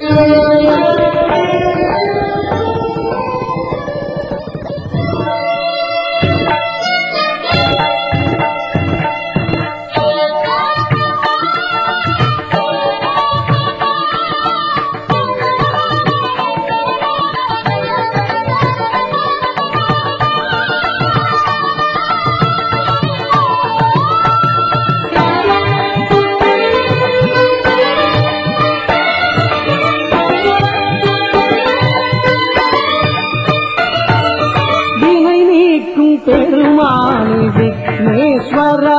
வினை நீக்கும் பெருமானி விக்னேஸ்வரா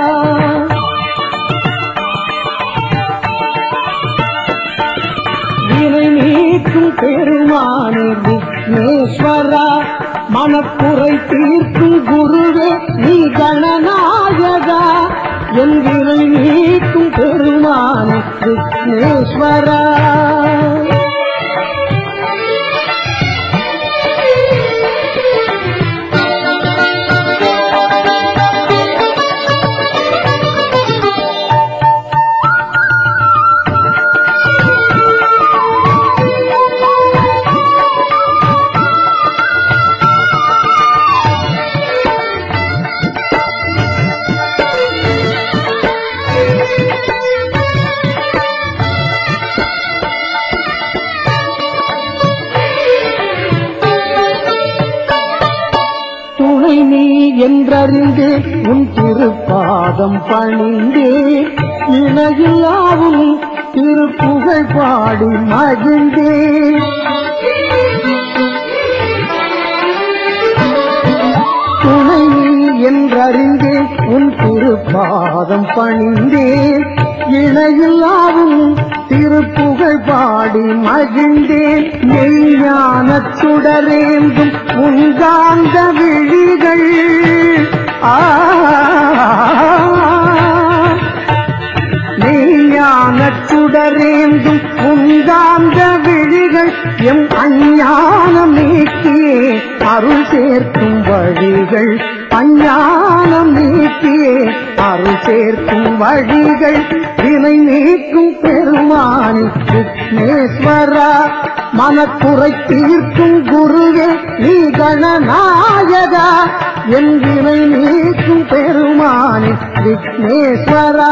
வினை நீக்கும் பெருமானி விக்னேஸ்வரா மனக்குறை தீர்க்கும் குருவே நீ கணநாயகா என் வினை நீக்கும் பெருமானி விக்னேஸ்வரா துணை நீ என்றறிந்து உன் திருப்பாதம் பணிந்தே இணையில்லாவும் திருப்புகழ் பாடி மகிழ்ந்தே துணை நீ என்றறிந்து உன் திருப்பாதம் பணிந்தே இணையில்லாவும் திருப்புகழ் பாடி மகிழ்ந்தேன் மெய்ஞான சுடரேந்தும் உங்காந்த விழிகள் ஆ மெய்ஞான சுடரேந்தும் உங்காந்த விழிகள் எம் அஞ்ஞானம் நீக்கியே அருள் சேர்க்கும் வழிகள் அஞ்ஞானம் நீக்கியே அருள் சேர்க்கும் வழிகள் வினை நீக்கும் பெருமானி விக்னேஸ்வரா மனக்குறை தீர்க்கும் குருவே நீ கணநாயகா என் வினை நீக்கும் பெருமானி விக்னேஸ்வரா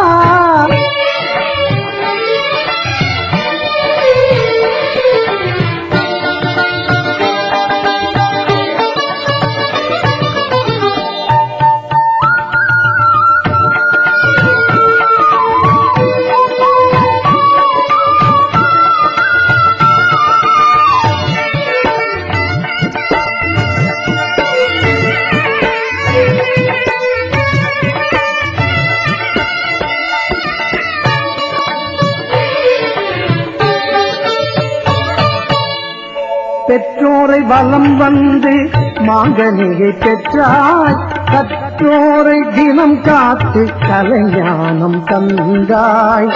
பெற்றோரை வலம் வந்து மாங்கனியை பெற்றாய் கற்றோரை தினம் காத்து கலைஞானம் தந்தாய்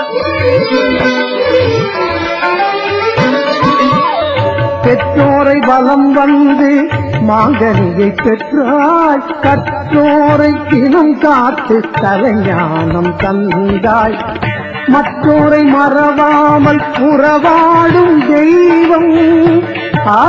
பெற்றோரை வலம் வந்து மாங்கனியை பெற்றாய் கற்றோரை தினம் காத்து கலைஞானம் தந்தாய் மற்றோரை மறவாமல் உறவாடும் தெய்வம் ஆ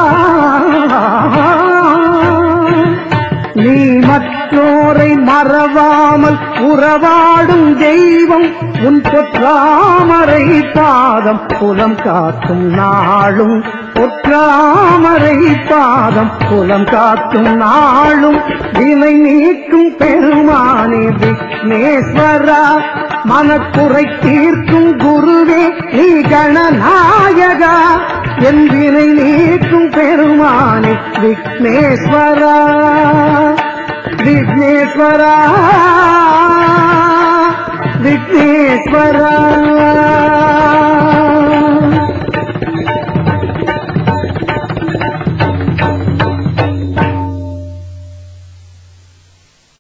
நீ மற்றோரை மறவாமல் உறவாடும் தெய்வம் உன் பொற்றாமரை பாதம் புலம் காக்கும் நாளும் பொற்றாமரை பாதம் புலம் காக்கும் நாளும் வினை நீக்கும் பெருமானே விக்னேஸ்வரா மனக்குறை தீர்க்கும் குருவே நீ கணநாயகா என் வினை நீக்கும் பெருமானே விக்னேஸ்வரா விக்னேஸ்வரா விக்னேஸ்வரா